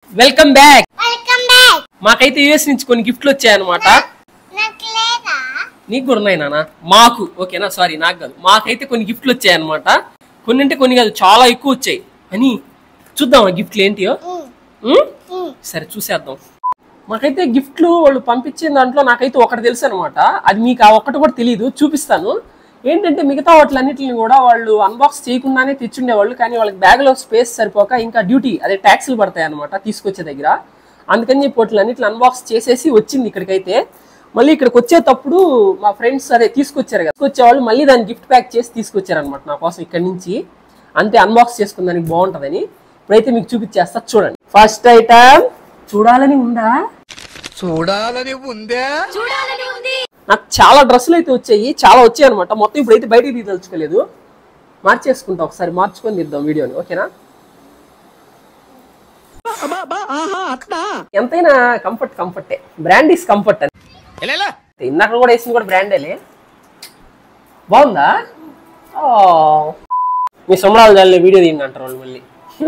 Welcome back welcome back మాకైతే US నుంచి కొన్ని గిఫ్ట్లు వచ్చాయన్నమాట నాకు లేదా నీకు కూడా ఉన్నాయి నాన్న మాకు ఓకేనా సారీ నాకు కాదు మాకైతే కొన్ని గిఫ్ట్లు వచ్చాయన్నమాట కొన్ని అంటే కొన్ని కాదు చాలా ఎక్కువ వచ్చాయి అని చూద్దాం ఆ గిఫ్ట్లు ఏంటియో ఉం? సరే చూసేద్దాం మాకైతే గిఫ్ట్లు వాళ్ళు పంపించిన దాంట్లో నాకైతే ఒకటి తెలుసు అనమాట అది మీకు ఆ ఒక్కటి కూడా తెలియదు చూపిస్తాను ఏంటంటే మిగతా వాటిలన్నిటిని కూడా వాళ్ళు అన్బాక్స్ చేయకుండానే తెచ్చుండేవాళ్ళు కానీ వాళ్ళకి బ్యాగ్లో స్పేస్ సరిపోక ఇంకా డ్యూటీ అదే ట్యాక్స్లు పడతాయి అనమాట తీసుకొచ్చే దగ్గర అందుకని చెప్పి వాటిలన్నిటిని అన్బాక్స్ చేసేసి వచ్చింది ఇక్కడికైతే మళ్ళీ ఇక్కడికి వచ్చేటప్పుడు మా ఫ్రెండ్స్ అదే తీసుకొచ్చారు కదా తీసుకొచ్చే వాళ్ళు మళ్ళీ దాన్ని గిఫ్ట్ ప్యాక్ చేసి తీసుకొచ్చారు అనమాట నా కోసం ఇక్కడి నుంచి అంతే అన్బాక్స్ చేసుకుందానికి బాగుంటుందని ఇప్పుడైతే మీకు చూపించేస్తా చూడండి ఫస్ట్ ఐటమ్ చూడాలని ఉందా చూడాలని ఉందే నాకు చాలా డ్రెస్సులు అయితే వచ్చాయి చాలా వచ్చాయి అనమాట మొత్తం ఇప్పుడైతే బయటికి తీదలుచుకోలేదు మార్చేసుకుంటా ఒకసారి మార్చుకొని తీద్దాం వీడియోని ఓకేనా ఎంతైనా కంఫర్ట్ కంఫర్టే బ్రాండ్ ఈస్ కంఫర్ట్ అని ఇందాక కూడా వేసింది కూడా బ్రాండేలే బాగుందా ఓ మీ సొమ్మరాలు జాలి వీడియో తీయండి అంటారు వాళ్ళు మళ్ళీ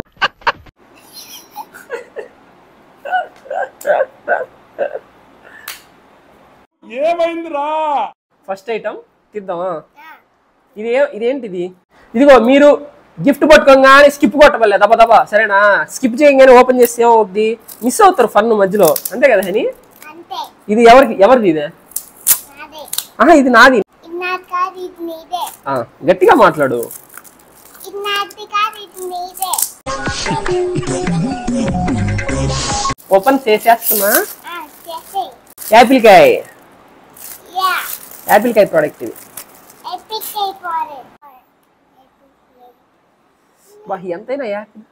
ఫస్ట్ ఐటమ్ తీద్దామా ఇది ఏ- ఇదేంటిది ఇదిగో మీరు గిఫ్ట్ పట్టుకోగానే స్కిప్ కొట్టవల్లే దబా దబా సరేనా స్కిప్ చేయగానే ఓపెన్ చేస్తే ఏమవుద్ది మిస్ అవుతారు ఫన్ మధ్యలో అంతే కదా హని అంతే ఇది ఎవరికి ఎవరిది ఇదే నాదే ఆహా ఇది నాది ఇది నాది కాదు ఇది నీదే ఆ, గట్టిగా మాట్లాడు ఇది నాది కాదు ఇది నీదే ఓపెన్ చేసేస్తున్నా ఆ, చేసేయ్ యాపిల్ కాయ యా యాపిల్ కాయ ప్రోడక్ట్ ఇది ఎపిక్ అయిపోరే బా ఎంతైనా యాపిల్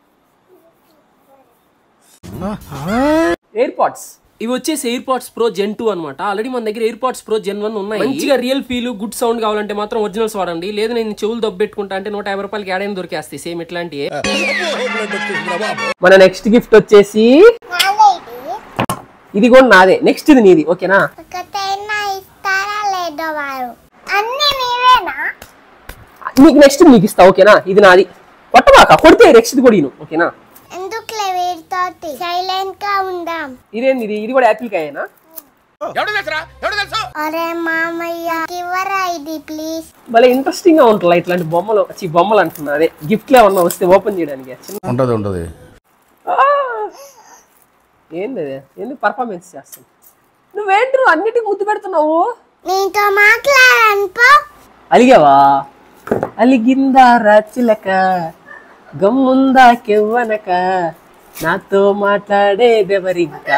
ఎయిర్ పాడ్స్ ఇవి వచ్చేసి AirPods pro gen two అనమాట ఆల్రెడీ మన దగ్గర AirPods pro gen one ఉన్నాయి మంచిగా రియల్ ఫీల్ గుడ్ సౌండ్ కావాలంటే మాత్రం ఒరిజినల్స్ వాడండి లేదు నేను చెవులు దొబ్బెట్టుకుంటా అంటే నూట యాభై రూపాయలకి ఏడైనా దొరికేస్తాయి సేమ్ ఇట్లాంటి మన నెక్స్ట్ గిఫ్ట్ వచ్చేసి నాదే ఇది ఇది కూడా నాదే నెక్స్ట్ ఇది నీది ఓకేనా ఒకటైనా ఇస్తారా లేదో వారు అన్ని నీవేనా నీకు నెక్స్ట్ నీకు ఇస్తా ఓకేనా ఇది నాది కొట్టమాక కొడితే నెక్స్ట్ కూడా ఇను ఓకేనా ఎందుకులే వీరితోటి సైలెంట్ గా ఉందాం ఇదేంది ఇది ఇది కూడా యాపిల్ కాయేనా అరే మామయ్య ఇవ్వరా ఇది ప్లీజ్ భలే ఇంట్రెస్టింగ్ గా ఉంటుంది ఇట్లాంటి బొమ్మలు చి బొమ్మలు అంటున్నా అదే గిఫ్ట్లు ఏమన్నా వస్తే ఓపెన్ చేయడానికి చిన్న ఉంటది ఉంటది ఆ! ఏంది అది? ఎందుకు పర్ఫార్మెన్స్ చేస్తాను నువ్వేంటి నువ్వు అన్నిటికీ ముద్దు పెడుతున్నావు నీతో మాట్లాడనుకో అలిగావా అలిగిందా రాచిలక గమ్ముందా కెవ్వనక నాతో మాట్లాడేదెవరింకా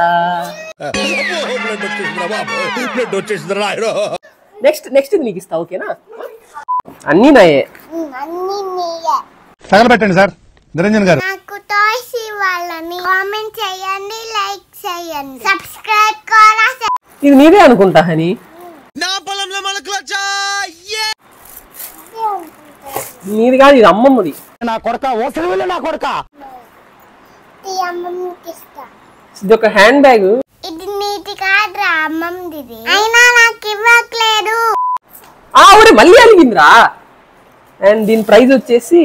బ్లడ్ వచ్చేసింది రాయడు నెక్స్ట్ నెక్స్ట్ ఇది నీకు ఇస్తా ఓకేనా అన్నీ నాయే అన్ని నీయే తగలబెట్టండి సార్ నిరంజన్ గారు నాకు టాయ్స్ ఇవ్వాలని కామెంట్ చేయండి లైక్ చేయండి సబ్స్క్రైబ్ కూడా చే- ఇది నీదే అనుకుంటా హని నా పొలంలో మనకు నీది కాదు ఇది అమ్మమ్మది నా కొడక ఓసలి వెళ్ళి నా కొడక ఈ అమ్మమ్మకి ఇస్తా ఇది ఒక హ్యాండ్ బ్యాగ్ ఇది నీటి కాదురా అమ్మమ్మది అయినా నాకు ఇవ్వట్లేదు ఆ ఊరే మళ్ళీ అలిగిందిరా అండ్ దీని ప్రైస్ వచ్చేసి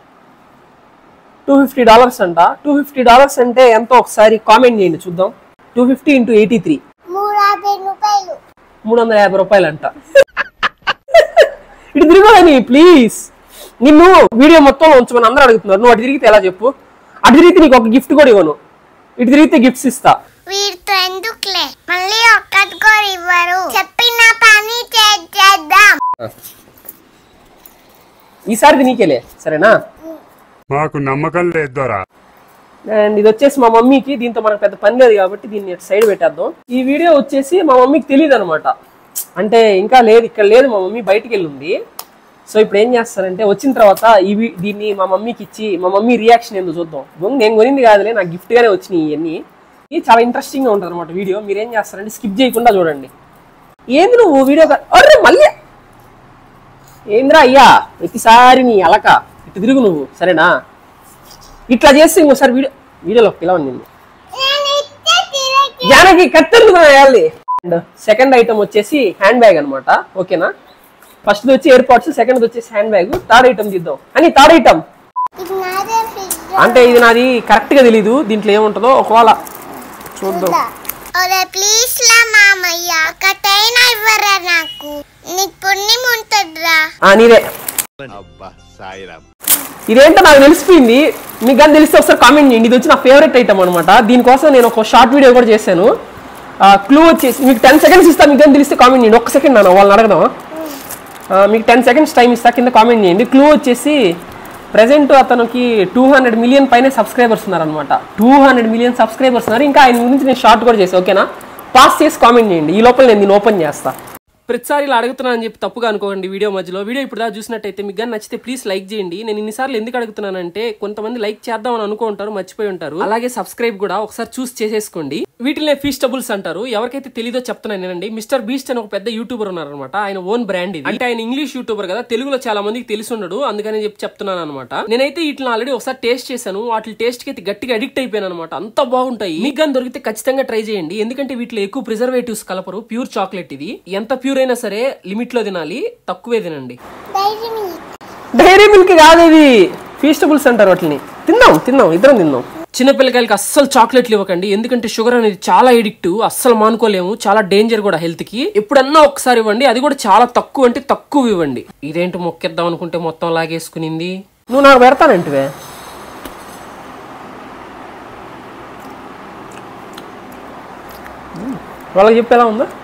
టూ ఫిఫ్టీ డాలర్స్ అంట టూ ఫిఫ్టీ డాలర్స్ అంటే ఎంతో ఒకసారి కామెంట్ చేయండి చూద్దాం two fifty into eighty three మూడు యాభై రూపాయలు మూడు వందల యాభై రూపాయలు అంట ఇటు తిరగదని ప్లీజ్ నిన్ను వీడియో మొత్తంలో ఉంచమని అందరూ అడుగుతున్నారు నువ్వు అటు తిరిగితే ఎలా చెప్పు అటు తిరిగితే నీకు ఒక గిఫ్ట్ కూడా ఇవ్వను ఇటు తిరిగితే గిఫ్ట్స్ ఇస్తా వీరితో ఎందుకులే మళ్ళీ ఒక్కటి కూడా ఇవ్వరు చెప్పిన పని చేద్దాం ఈసారి నీకేలే సరేనా మాకు నమ్మకం లేదు దొరా అండ్ ఇది వచ్చేసి మా మమ్మీకి దీంతో మనకు పెద్ద పని లేదు కాబట్టి దీన్ని ఇటు సైడ్ పెట్టేద్దాం ఈ వీడియో వచ్చేసి మా మమ్మీకి తెలియదు అనమాట అంటే ఇంకా లేదు ఇక్కడ లేదు మా మమ్మీ బయటికి వెళ్ళి ఉంది సో ఇప్పుడు ఏం చేస్తారంటే వచ్చిన తర్వాత ఈ వీ- దీన్ని మా మమ్మీకి ఇచ్చి మా మమ్మీ రియాక్షన్ ఏందో చూద్దాం బొంగు నేను కొనింది కాదులే నాకు gift గానే వచ్చినాయి ఇవన్నీ ఇది చాలా ఇంట్రెస్టింగ్ గా ఉంటుంది అనమాట వీడియో మీరు ఏం చేస్తారంటే స్కిప్ చేయకుండా చూడండి ఏంది నువ్వు వీడియో అరే మళ్ళీ ఏంద్రా అయ్యా ప్రతిసారి నీ అలక ఇటు తిరుగు నువ్వు సరేనా ఇట్లా చేస్తే ఇంకోసారి వీడియో వీడియోలో పిలవండి నిన్ను నేను ఇస్తే తిరిగి జానకి కత్తెందుకు వేయాలి అండ్ సెకండ్ ఐటమ్ వచ్చేసి హ్యాండ్ బ్యాగ్ అనమాట ఓకేనా ఫస్ట్ వచ్చి ఎయిర్ పాడ్స్ సెకండ్ వచ్చేసి హ్యాండ్ బ్యాగ్ థర్డ్ ఐటమ్ తీద్దాం అని థర్డ్ ఐటమ్ ఇది నాదే ఫ్రిడ్జ్ అంటే ఇది నాది కరెక్ట్గా తెలీదు దీంట్లో ఏముంటుందో ఒకవేళ చూద్దాం ఒరే ప్లీజ్ లా మామయ్య ఒకటైనా ఇవ్వరా నాకు నీకు పుణ్యం ఉంటుందిరా ఆ, నీదే అబ్బా సాయిరామ్ ఇదేంటో నాకు తెలిసిపోయింది మీకు కానీ తెలిస్తే ఒకసారి కామెంట్ చేయండి ఇది వచ్చి నా ఫేవరెట్ ఐటమ్ అనమాట దీనికోసం నేను ఒక షార్ట్ వీడియో కూడా చేశాను క్లూ వచ్చేసి మీకు టెన్ సెకండ్స్ ఇస్తా మీకు కానీ తెలిస్తే కామెంట్ చేయండి ఒక్క సెకండ్ నాన్న వాళ్ళని అడగదాం ఆ, మీకు టెన్ సెకండ్స్ టైం ఇస్తా కింద కామెంట్ చేయండి క్లూ వచ్చేసి ప్రజెంట్ అతనికి టూ హండ్రెడ్ మిలియన్ పైన సబ్స్క్రైబర్స్ ఉన్నారనమాట టూ హండ్రెడ్ మిలియన్ సబ్స్క్రైబర్స్ ఉన్నారు ఇంకా ఆయన గురించి నేను షార్ట్ కూడా చేసాను ఓకేనా పాస్ చేసి కామెంట్ చేయండి ఈ లోపల నేను దీన్ని ఓపెన్ చేస్తా ప్రతిసారి ఇలా అడుగుతున్నాను అని చెప్పి తప్పుగా అనుకోండి వీడియో మధ్యలో వీడియో ఇప్పుడు దాకా చూసినట్టయితే మీకు కానీ నచ్చితే ప్లీజ్ లైక్ చేయండి నేను ఇన్నిసార్లు ఎందుకు అడుగుతున్నానంటే కొంతమంది లైక్ చేద్దామని అనుకుంటారు మర్చిపోయి ఉంటారు అలాగే సబ్స్క్రైబ్ కూడా ఒకసారి చూస్ చేసేసుకోండి వీటినే ఫీస్టబుల్స్ అంటారు ఎవరికైతే తెలీదో చెప్తున్నాను నేనండి మిస్టర్ బీస్ట్ అని ఒక పెద్ద యూట్యూబర్ ఉన్నారనమాట ఆయన ఓన్ బ్రాండ్ ఇది అంటే ఆయన ఇంగ్లీష్ యూట్యూబర్ కదా తెలుగులో చాలా మందికి తెలిసి ఉండడు అందుకని చెప్పి చెప్తున్నాను అనమాట నేనైతే వీటిని ఆల్రెడీ ఒకసారి టేస్ట్ చేశాను వాటి టేస్ట్ కి అయితే గట్టిగా అడిక్ట్ అయిపోయాను అనమాట అంత బాగుంటాయి మీకు కానీ దొరికితే ఖచ్చితంగా ట్రై చేయండి ఎందుకంటే వీటిలో ఎక్కువ ప్రిజర్వేటివ్స్ కలపరు ప్యూర్ చాక్లెట్ ఇది ఎంత ప్యూర్ అయినా సరే లిమిట్ లో తినాలి తక్కువే తినండి డైరీ మిల్క్ డైరీ మిల్క్ కాదు ఇది ఫీస్టబుల్స్ అంటారు వాటిని తిందాం తిందాం ఇద్దరం తిందాం చిన్న పిల్లకాయలకి అస్సలు చాక్లెట్లు ఇవ్వకండి ఎందుకంటే షుగర్ అనేది చాలా ఎడిక్ట్ అస్సలు మానుకోలేము చాలా డేంజర్ కూడా హెల్త్ కి ఎప్పుడన్నా ఒకసారి ఇవ్వండి అది కూడా చాలా తక్కువ అంటే తక్కువ ఇవ్వండి ఇదేంటి మొక్కేద్దాం అనుకుంటే మొత్తం లాగేసుకునింది నువ్వు నాకు పెడతానంటివే వాళ్ళకి చెప్పి ఎలా ఉందా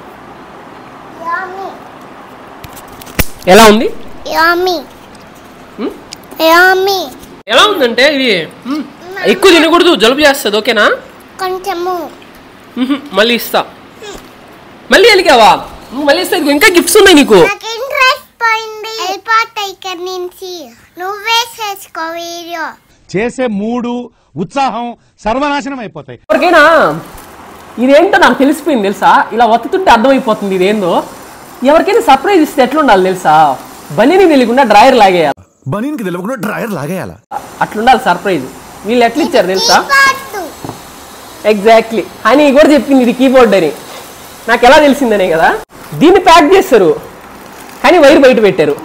యామీ ఎలా ఉంది యామీ Hmm? యామీ ఎలా ఉందంటే ఇది మ్, ఎక్కువ తినకూడదు జలుబు చేస్తుంది ఓకేనా కొంచెము మ్హూ, మళ్ళీ ఇస్తా మళ్ళీ అలిగావా మ్, మళ్ళీ ఇస్తా ఇదిగో ఇంకా గిఫ్ట్స్ ఉన్నాయి నీకు నాకు ఇంట్రెస్ట్ పోయింది వెళ్ళిపోతాయి ఇక్కడ నుంచి నువ్వే చేసుకో వీడియో చేసే మూడు ఉత్సాహం సర్వనాశనం అయిపోతాయి ఎవరికైనా ఇదేంటో నాకు తెలిసిపోయింది తెలుసా ఇలా ఒత్తుతుంటే అర్థమైపోతుంది ఇదేందో ఎవరికైనా సర్ప్రైజ్ ఇస్తే ఎట్లుండాలి తెలుసా బనీని తెలియకుండా డ్రాయర్ లాగేయాలి బనీన్కి తెలియకుండా డ్రైయర్ లాగేయాల అట్లుండాలి సర్ప్రైజ్ వీళ్ళు ఎట్లా ఇచ్చారు తెలుసా కీబోర్డు ఎగ్జాక్ట్లీ అని కూడా చెప్పింది ఇది కీబోర్డ్ అని నాకు ఎలా తెలిసిందనే కదా దీన్ని ప్యాక్ చేస్తారు కానీ వైర్ బయట పెట్టారు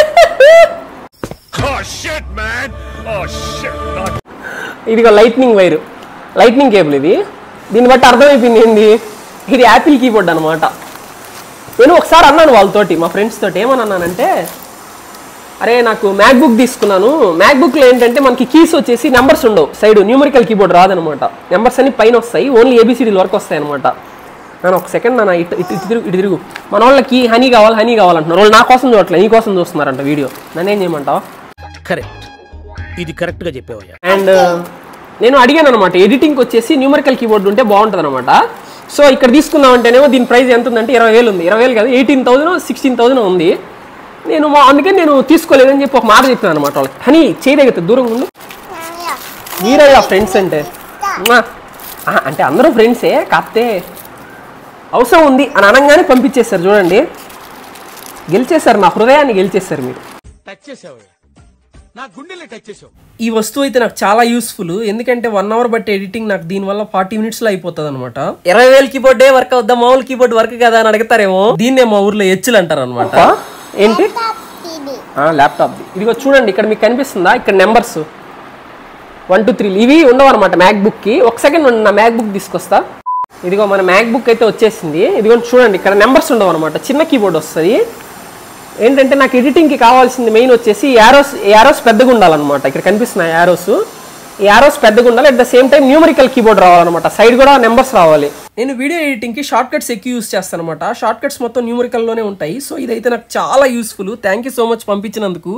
ఇదిగో లైట్నింగ్ వైర్ లైట్నింగ్ కేబుల్ ఇది దీన్ని బట్టి అర్థమైపోయింది ఏంది ఇది యాపిల్ కీబోర్డ్ అనమాట నేను ఒకసారి అన్నాను వాళ్ళతోటి మా ఫ్రెండ్స్ తోటి ఏమని అన్నానంటే అరే నాకు మ్యాక్బుక్ తీసుకున్నాను మ్యాక్బుక్లో ఏంటంటే మనకి కీస్ వచ్చేసి నెంబర్స్ ఉండవు సైడ్ న్యూమరికల్ కీబోర్డ్ రాదనమాట నెంబర్స్ అన్ని పైన వస్తాయి ఓన్లీ ఏబిసిడీల వరకు వస్తాయి అనమాట నేను ఒక సెకండ్ నాన్న ఇటు ఇటు ఇటు తిరుగు ఇటు తిరుగు మన వాళ్ళకి హనీ కావాలి హనీ కావాలంటున్నారు వాళ్ళు నా కోసం చూడట్లేదు నీ కోసం చూస్తున్నారంట వీడియో నన్ను ఏం చేయమంటావు కరెక్ట్ ఇది కరెక్ట్ గా చెప్పావయ్యా అండ్ నేను అడిగాను అనమాట ఎడిటింగ్కి వచ్చేసి న్యూమరికల్ కీబోర్డ్ ఉంటే బాగుంటుంది అనమాట సో ఇక్కడ తీసుకుందామంటేనేమో దీని ప్రైస్ ఎంత ఉందంటే ఇరవై వేలు ఉంది ఇరవై వేలు కాదు ఎయిటీన్ థౌసండ్ సిక్స్టీన్ థౌసండ్ ఉంది నేను మా అందుకని నేను తీసుకోలేదని చెప్పి ఒక మాట చెప్పాను అనమాట వాళ్ళకి హనీ చేయదగితే దూరం ఉండు మీరే ఆ ఫ్రెండ్స్ అంటే ఉమ్మా. ఆ, అంటే అందరూ ఫ్రెండ్సే కాకపోతే అవసరం ఉంది అని అనగానే పంపించేశారు చూడండి గెలిచేశారు నా హృదయాన్ని గెలిచేశారు మీరు టచ్ చేసావు నా గుండెల్ని టచ్ చేసావు ఈ వస్తువు అయితే నాకు చాలా యూస్ఫుల్ ఎందుకంటే వన్ అవర్ బట్టి ఎడిటింగ్ నాకు దీనివల్ల ఫార్టీ మినిట్స్ లో అయిపోతుంది అనమాట ఇరవై వేల కీబోర్డే వర్క్ అవుద్దా మామూలు కీబోర్డ్ వర్క్ కదా అని అడుగుతారేమో దీన్నే మా ఊర్లో హెచ్చులు అంటారు అనమాట ఏంటి ఇది ల్యాప్టాప్ ఇదిగో చూడండి ఇక్కడ మీకు కనిపిస్తుందా ఇక్కడ నెంబర్స్ వన్ టూ త్రీ ఇవి ఉండవు అనమాట మ్యాక్ కి ఒక సెకండ్ నా మ్యాక్ బుక్ తీసుకొస్తా ఇదిగో మన మ్యాక్ బుక్ అయితే వచ్చేసింది ఇదిగో చూడండి ఇక్కడ నెంబర్స్ ఉండవు అనమాట చిన్న కీబోర్డ్ వస్తుంది ఏంటంటే నాకు ఎడిటింగ్కి కావాల్సింది మెయిన్ వచ్చేసి యారోస్ యారోస్ పెద్దగా ఉండాలన్నమాట ఇక్కడ కనిపిస్తున్నాయి యారోస్ ఈ యారోస్ పెద్దగా ఉండాలి at the same time numerical keyboard రావాలన్నమాట సైడ్ కూడా నెంబర్స్ రావాలి నేను వీడియో ఎడిటింగ్కి షార్ట్ కట్స్ ఎక్కువ యూస్ చేస్తాను అనమాట షార్ట్ కట్స్ మొత్తం న్యూమరికల్లోనే ఉంటాయి సో ఇదైతే నాకు చాలా useful thank you so much పంపించినందుకు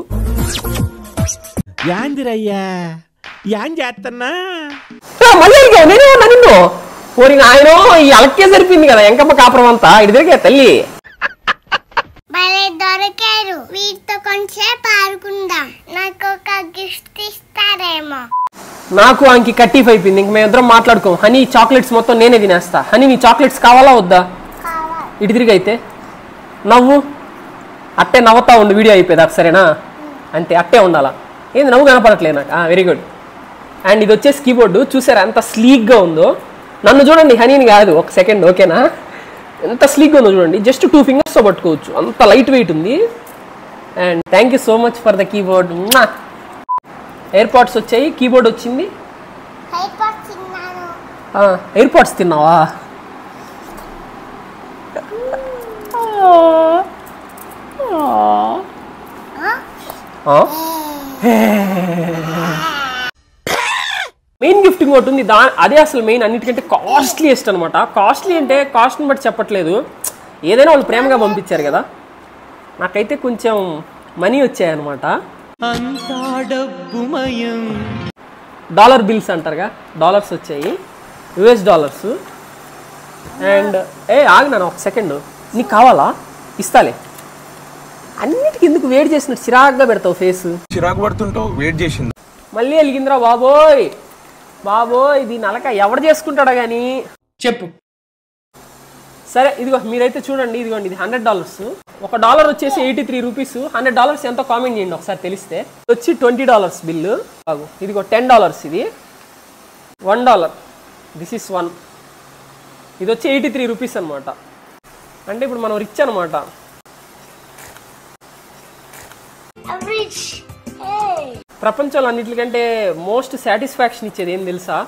యాందిరయ్యా యాన్ చేస్తున్నా ఆ, మళ్ళీ అడిగావు నేనే ఉన్నా నిన్ను పోరిన ఆయన ఈ అలక్కే సరిపోయింది కదా ఎంకమ్మ కాపురం అంతా ఇటు తిరిగే తల్లి భలే దొరికారు వీటితో కొంచెంసేపు ఆడుకుందాం నాకు ఒక గిఫ్ట్ ఇస్తారేమో నాకు ఆంకి కట్టిఫ్ అయిపోయింది ఇంక మేము ఇద్దరం మాట్లాడుకోం హనీ చాక్లెట్స్ మొత్తం నేనే తినేస్తా హనీ నీ చాక్లెట్స్ కావాలా వద్దా ఇటు తిరిగి అయితే నవ్వు అట్టే నవ్వుతా ఉండు వీడియో అయిపోయేది సరేనా అంతే అట్టే ఉండాలా ఏంది నవ్వు కనపడట్లేదు నాకు వెరీ గుడ్ అండ్ ఇది వచ్చేసి కీబోర్డు చూసారా ఎంత స్లీక్గా ఉందో నన్ను చూడండి హనీని కాదు ఒక సెకండ్ ఓకేనా ఎంత స్లీక్గా ఉందో చూడండి జస్ట్ టూ ఫింగర్స్తో పట్టుకోవచ్చు అంత లైట్ వెయిట్ ఉంది and thank you so much for the keyboard AirPods వచ్చాయి కీబోర్డ్ వచ్చింది అయిపోతున్నాను ఎయిర్ పాడ్స్ తిన్నావా ఆ? మెయిన్ గిఫ్ట్ ఇంకోటి ఉంది దా అదే అసలు మెయిన్ అన్నిటికంటే కాస్ట్లీయెస్ట్ అనమాట కాస్ట్లీ అంటే కాస్ట్ని బట్టి చెప్పట్లేదు ఏదైనా వాళ్ళు ప్రేమగా పంపించారు కదా నాకైతే కొంచెం మనీ వచ్చాయన్నమాట డాలర్ బిల్స్ అంటారుగా డాలర్స్ వచ్చాయి యుఎస్ డాలర్స్ అండ్ ఏ ఆగినాను ఒక సెకండ్ నీకు కావాలా ఇస్తాలే అన్నిటికి ఎందుకు వేడి చేసినట్టు చిరాగ్గా పెడతావు ఫేస్ చిరాకు పడుతుంటావు వెయిట్ చేసింది మళ్ళీ వెలిగిందిరా బాబోయ్ బాబోయ్ ఇది నలక ఎవడు చేసుకుంటాడా కానీ చెప్పు సరే ఇదిగో మీరైతే చూడండి ఇదిగోండి ఇది హండ్రెడ్ డాలర్స్ ఒక డాలర్ వచ్చేసి eighty three rupees hundred dollars ఎంతో కామెంట్ చేయండి ఒకసారి తెలిస్తే ఇది వచ్చి ట్వంటీ డాలర్స్ బిల్లు బాగు ఇదిగో టెన్ డాలర్స్ ఇది one dollar this is one ఇది వచ్చి ఎయిటీ త్రీ రూపీస్ అనమాట అంటే ఇప్పుడు మనం రిచ్ అనమాట రిచ్ Hey. ప్రపంచంలో అన్నిటికంటే మోస్ట్ సాటిస్ఫాక్షన్ ఇచ్చేది ఏం తెలుసా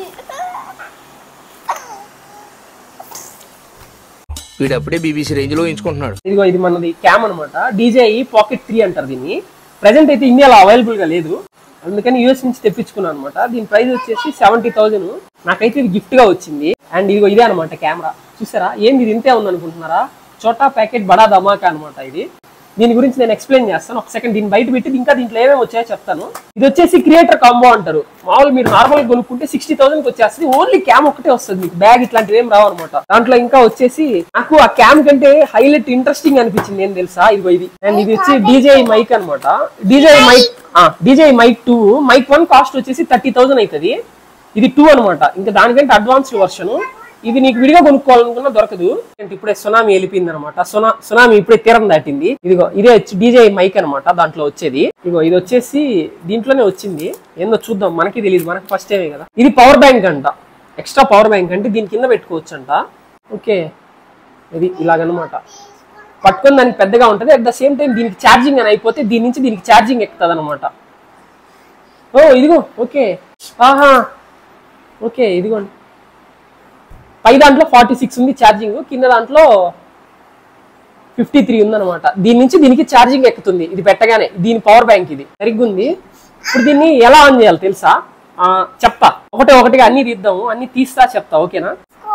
వీడప్పుడే బీబీసీ రేంజ్ లో ఎంచుకుంటున్నాడు ఇదిగో ఇది మనది క్యామ్ అనమాట డీజేఈ పాకెట్ త్రీ అంటారు దీన్ని ప్రజెంట్ అయితే ఇండియాలో అవైలబుల్ గా లేదు అందుకని యూఎస్ నుంచి తెప్పించుకున్నాను అనమాట దీని ప్రైస్ వచ్చేసి సెవెంటీ థౌజండ్ నాకైతే ఇది గిఫ్ట్ గా వచ్చింది అండ్ ఇదిగో ఇదే అనమాట కెమెరా చూసారా ఏంది ఇది ఇంతే ఉంది అనుకుంటున్నారా చోటా ప్యాకెట్ బడా ధమాకా అనమాట ఇది దీని గురించి నేను ఎక్స్ప్లెయిన్ చేస్తాను ఒక సెకండ్ దీన్ని బయట పెట్టి ఇంకా దీంట్లో ఏమేమి వచ్చాయో చెప్తాను ఇది వచ్చేసి క్రియేటర్ కాంబో అంటారు మామూలు మీరు నార్మల్ కొనుక్కుంటే సిక్స్టీ థౌసండ్ వచ్చేస్తుంది ఓన్లీ క్యామ్ ఒకటే వస్తుంది మీకు బ్యాగ్ ఇట్లాంటివి ఏం రావు అనమాట దాంట్లో ఇంకా వచ్చేసి నాకు ఆ క్యామ్ కంటే హైలైట్ ఇంట్రెస్టింగ్ అనిపించింది ఏం తెలుసా ఇదిగో ఇది అండ్ ఇది వచ్చి డీజే మైక్ అనమాట DJ mic DJ mic two mic one cost వచ్చేసి థర్టీ థౌసండ్ అవుతుంది ఇది టూ అనమాట ఇంకా దానికంటే అడ్వాన్స్డ్ వర్షన్ ఇది నీకు విడిగా కొనుక్కోవాలనుకున్నా దొరకదు అంటే ఇప్పుడే సునామీ వెళ్ళిపోయింది అనమాట సునా సునామీ ఇప్పుడే తీరం దాటింది ఇదిగో ఇదే వచ్చి డీజే మైక్ అనమాట దాంట్లో వచ్చేది ఇదిగో ఇది వచ్చేసి దీంట్లోనే వచ్చింది ఏందో చూద్దాం మనకి తెలియదు మనకి ఫస్ట్ టైమే కదా ఇది పవర్ బ్యాంక్ అంట ఎక్స్ట్రా పవర్ బ్యాంక్ అంటే దీని కింద పెట్టుకోవచ్చు అంట ఓకే ఇది ఇలాగనమాట పట్టుకొని దానికి పెద్దగా ఉంటుంది అట్ ద సేమ్ టైం దీనికి ఛార్జింగ్ అని అయిపోతే దీని నుంచి దీనికి ఛార్జింగ్ ఎక్కుతుంది అనమాట ఓ ఇదిగో ఓకే ఆహా ఓకే ఇదిగోండి పై దాంట్లో ఫార్టీ సిక్స్ ఉంది ఛార్జింగ్ కింద దాంట్లో ఫిఫ్టీ త్రీ ఉందన్నమాట దీని నుంచి దీనికి ఛార్జింగ్ ఎక్కుతుంది ఇది పెట్టగానే దీని పవర్ బ్యాంక్ ఇది సరిగ్గా ఉంది ఇప్పుడు దీన్ని ఎలా ఆన్ చేయాలి తెలుసా ఆ, చెప్తా ఒకటే ఒకటిగా అన్ని తీద్దాము అన్ని తీస్తా చెప్తా ఓకేనా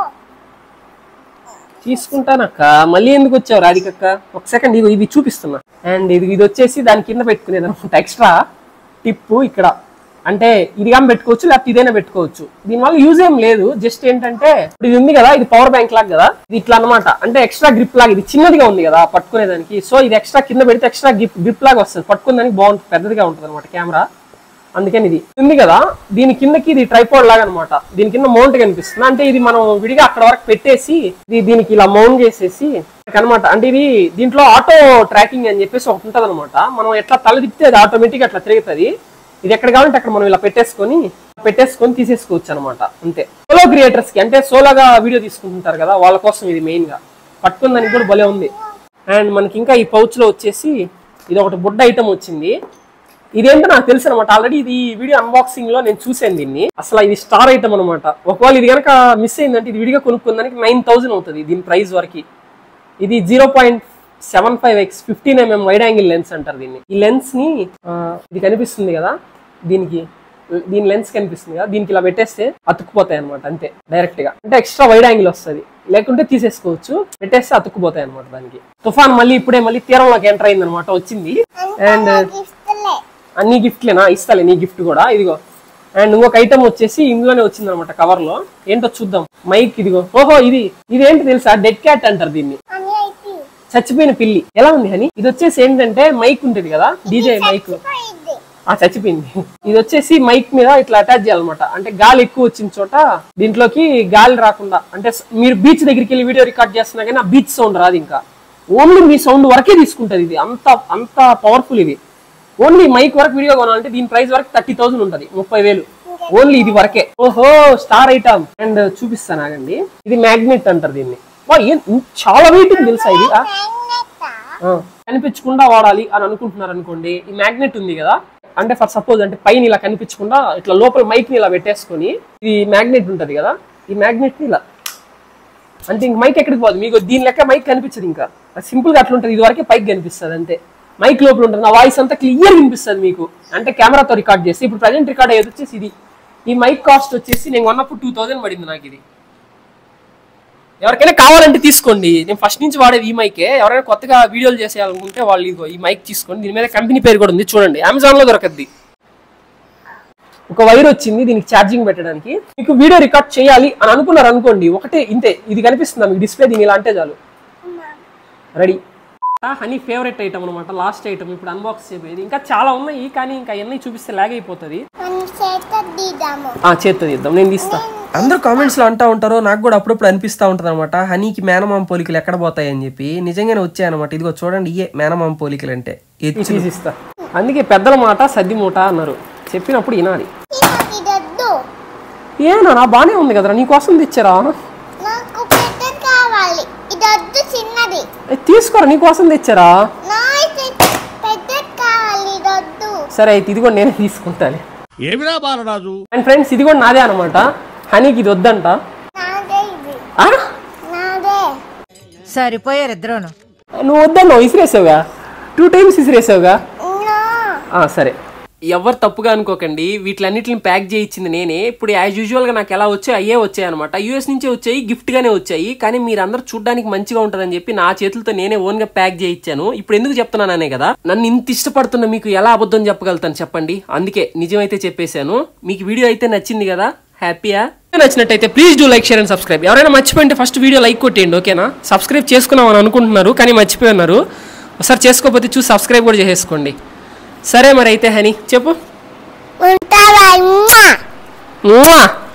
తీసుకుంటానక్క మళ్ళీ ఎందుకు వచ్చావు రాధికక్క ఒక సెకండ్ ఇది ఇది చూపిస్తున్నా అండ్ ఇది ఇది వచ్చేసి దాని కింద పెట్టుకునేది అనమాట ఎక్స్ట్రా టిప్ ఇక్కడ అంటే ఇది కానీ పెట్టుకోవచ్చు లేకపోతే ఇదైనా పెట్టుకోవచ్చు దీనివల్ల యూజ్ ఏం లేదు జస్ట్ ఏంటంటే ఇప్పుడు ఇది ఉంది కదా ఇది పవర్ బ్యాంక్ లాగా కదా ఇది ఇట్లా అనమాట అంటే ఎక్స్ట్రా గ్రిప్ లాగా ఇది చిన్నదిగా ఉంది కదా పట్టుకునేదానికి సో ఇది ఎక్స్ట్రా కింద పెడితే ఎక్స్ట్రా గ్రిప్ గ్రిప్ లాగా వస్తుంది పట్టుకునేదానికి బాగుంటుంది పెద్దదిగా ఉంటుంది అనమాట కెమెరా అందుకని ఇది ఉంది కదా దీని కిందకి ఇది ట్రైపాడ్ లాగా అనమాట దీని కింద మౌంట్ కనిపిస్తుంది అంటే ఇది మనం విడిగా అక్కడ వరకు పెట్టేసి ఇది దీనికి ఇలా మౌంట్ చేసేసి అనమాట అంటే ఇది దీంట్లో ఆటో ట్రాకింగ్ అని చెప్పేసి ఒకటి ఉంటుంది అనమాట మనం ఎట్లా తల తిప్పితే అది ఆటోమేటిక్ అట్లా తిరుగుతుంది ఇది ఎక్కడ కావాలంటే అక్కడ మనం ఇలా పెట్టేసుకొని పెట్టేసుకొని తీసేసుకోవచ్చు అనమాట అంతే సోలో క్రియేటర్స్ కి అంటే సోలోగా వీడియో తీసుకుంటుంటారు కదా వాళ్ళ కోసం ఇది మెయిన్ గా పట్టుకుని దానికి కూడా భలే ఉంది అండ్ మనకి ఇంకా ఈ పౌచ్ లో వచ్చేసి ఇది ఒకటి బుడ్డ ఐటమ్ వచ్చింది ఇదేంటో నాకు తెలుసు అనమాట ఆల్రెడీ ఇది వీడియో అన్బాక్సింగ్ లో నేను చూసాను దీన్ని అసలు ఇది స్టార్ ఐటమ్ అనమాట ఒకవేళ ఇది కనుక మిస్ అయిందంటే ఇది విడిగా కొనుక్కుందానికి నైన్ థౌసండ్ అవుతుంది దీని ప్రైస్ వరకు ఇది zero point seven five X fifteen MM wide angle lens అంటారు దీన్ని ఈ లెన్స్ ని ఆ, ఇది కనిపిస్తుంది కదా దీనికి దీని లెన్స్ కనిపిస్తుంది కదా దీనికి ఇలా పెట్టేస్తే అతుక్కుపోతాయి అనమాట అంతే డైరెక్ట్ గా అంటే ఎక్స్ట్రా వైడ్ యాంగిల్ వస్తుంది లేకుంటే తీసేసుకోవచ్చు పెట్టేస్తే అతుక్కుపోతాయి అనమాట దానికి తుఫాన్ మళ్ళీ ఇప్పుడే మళ్ళీ తీరంలోకి ఎంటర్ అయింది అనమాట వచ్చింది అండ్ గిఫ్ట్లే అన్ని గిఫ్ట్లేనా ఇస్తాలే నీ గిఫ్ట్ కూడా ఇదిగో అండ్ ఇంకొక ఐటమ్ వచ్చేసి ఇందులోనే వచ్చింది అనమాట కవర్ లో ఏంటో చూద్దాం మైక్ ఇదిగో ఓహో ఇది ఇది ఏంటి తెలుసా డెడ్ క్యాట్ అంటారు దీన్ని అని అయితే చచ్చిపోయిన పిల్లి ఎలా ఉంది హని ఇది వచ్చేసి ఏంటంటే మైక్ ఉంటుంది కదా డీజే మైక్ పోయింది ఆ చచ్చిపోయింది ఇది వచ్చేసి మైక్ మీద ఇట్లా అటాచ్ చేయాలన్నమాట అంటే గాలి ఎక్కువ వచ్చిన చోట దీంట్లోకి గాలి రాకుండా అంటే స- మీరు బీచ్ దగ్గరికి వెళ్ళి వీడియో రికార్డ్ చేస్తున్నా కానీ ఆ బీచ్ సౌండ్ రాదు ఇంకా ఓన్లీ మీ సౌండ్ వరకే తీసుకుంటది ఇది అంత అంత పవర్ఫుల్ ఇది ఓన్లీ మైక్ వరకు వీడియో కొనాలంటే దీని ప్రైస్ వరకు థర్టీ థౌసండ్ ఉంటుంది ముప్పై వేలు ఓన్లీ ఇది వరకే ఓహో స్టార్ ఐటమ్ అండ్ చూపిస్తాను ఆగండి ఇది మ్యాగ్నెట్ అంటారు దీన్ని వా, ఏం ఇన్- చాలా వెయిట్ ఉంది తెలుసా ఇది ఆ? మ్యాగ్నెటా ఆ, కనిపించకుండా వాడాలి అని అనుకుంటున్నారు అనుకోండి ఈ మ్యాగ్నెట్ ఉంది కదా అంటే ఫర్ సపోజ్ అంటే పైన ఇలా కనిపించకుండా ఇట్లా లోపల మైక్ ని ఇలా పెట్టేసుకొని ఇది మ్యాగ్నెట్ ఉంటది కదా ఈ మ్యాగ్నెట్ ని ఇలా అంటే ఇంక మైక్ ఎక్కడికి పోదు మీకు దీని లెక్క మైక్ కనిపించదు ఇంకా సింపుల్ గా అట్లా ఉంటుంది ఇది వరకే పైకి కనిపిస్తుంది అంతే మైక్ లోపల ఉంటుంది నా వాయిస్ అంతా క్లియర్ వినిపిస్తుంది మీకు అంటే కెమెరాతో రికార్డ్ చేస్తే ఇప్పుడు ప్రజెంట్ రికార్డ్ అయ్యేది వచ్చేసి ఇది ఈ మైక్ కాస్ట్ వచ్చేసి నేను కొన్నప్పుడు టూ థౌసండ్ పడింది నాకు ఇది ఎవరికైనా కావాలంటే తీసుకోండి నేను ఫస్ట్ నుంచి వాడేది ఈ మైకే ఎవరైనా కొత్తగా వీడియోలు చేసేయాలనుకుంటే వాళ్ళు ఇదిగో ఈ మైక్ తీసుకోండి దీని మీద కంపెనీ పేరు కూడా ఉంది చూడండి అమెజాన్ లో దొరకద్ది ఒక వైర్ వచ్చింది దీనికి ఛార్జింగ్ పెట్టడానికి మీకు వీడియో రికార్డ్ చేయాలి అని అనుకున్నారు అనుకోండి ఒకటే ఇంతే ఇది కనిపిస్తుందా మీకు డిస్ప్లే దీని ఇలా అంటే చాలు రెడీ హనీ ఫేవరెట్ ఐటమ్ అనమాట లాస్ట్ ఐటమ్ ఇప్పుడు అన్బాక్స్ చేయబోయేది ఇంకా చాలా ఉన్నాయి కానీ ఇంకా ఎన్ని చూపిస్తే లాగ్ అయిపోతుంది మన చేత దిద్దాము ఆ చేత్తో తీద్దాం నేను తీస్తా అందరూ కామెంట్స్ లో అంటా ఉంటారు నాకు కూడా అప్పుడప్పుడు అనిపిస్తా ఉంటది అనమాట హనీకి మేనమామ పోలికలు ఎక్కడ పోతాయి అని చెప్పి నిజంగానే వచ్చాయి అనమాట ఇదిగో చూడండి ఇయే మేనమామ పోలికలు అంటే తీసిస్తా అందుకే పెద్దల మాట సద్ది మూట అన్నారు చెప్పినప్పుడు వినాలి నాకు ఇది వద్దు ఏనా నా బానే ఉంది కదరా నీకోసం తెచ్చారా నాకు పెద్దది కావాలి ఇది వద్దు చిన్నది ఏ, తీసుకోరా నీకోసం తెచ్చారా నా ఇది పెద్దది కావాలి ఇది వద్దు సరే అయితే ఇది కూడా నేనే తీసుకుంటాను ఏమిరా బాలరాజు అండ్ ఫ్రెండ్స్ ఇది కూడా నాదే అనమాట హనీకి ఇది వద్దంట నాదే ఇది ఆ? నాదే సరిపోయారు ఇద్దరును నువ్వు వద్దన్నావు ఇసిరేసావుగా టూ టైమ్స్ ఇసిరేసావుగా నా ఆ, సరే ఎవరు తప్పుగా అనుకోకండి వీటిలన్నిటిని ప్యాక్ చేయించింది నేనే ఇప్పుడు యాజ్ యూజువల్గా నాకు ఎలా వచ్చాయి అయ్యే వచ్చాయి అనమాట యూఎస్ నుంచే వచ్చాయి గిఫ్ట్గానే వచ్చాయి కానీ మీరందరూ చూడడానికి మంచిగా ఉంటుందని చెప్పి నా చేతులతో నేనే ఓన్గా ప్యాక్ చేయించాను ఇప్పుడు ఎందుకు చెప్తున్నాననే కదా నన్ను ఇంత ఇష్టపడుతున్న మీకు ఎలా అబద్ధం చెప్పగలుగుతాను చెప్పండి అందుకే నిజమైతే చెప్పేశాను మీకు వీడియో అయితే నచ్చింది కదా హ్యాపీయా నచ్చినట్టయితే please do like share and subscribe ఎవరైనా మర్చిపోయింటే ఫస్ట్ వీడియో లైక్ కొట్టేయండి ఓకేనా సబ్స్క్రైబ్ చేసుకున్నామని అనుకుంటున్నారు కానీ మర్చిపోయి ఉన్నారు ఒకసారి చేసుకోకపోతే చూసి సబ్స్క్రైబ్ కూడా చేసేసుకోండి సరే మరి అయితే హనీ చెప్పు ఉంటావా మ్వా!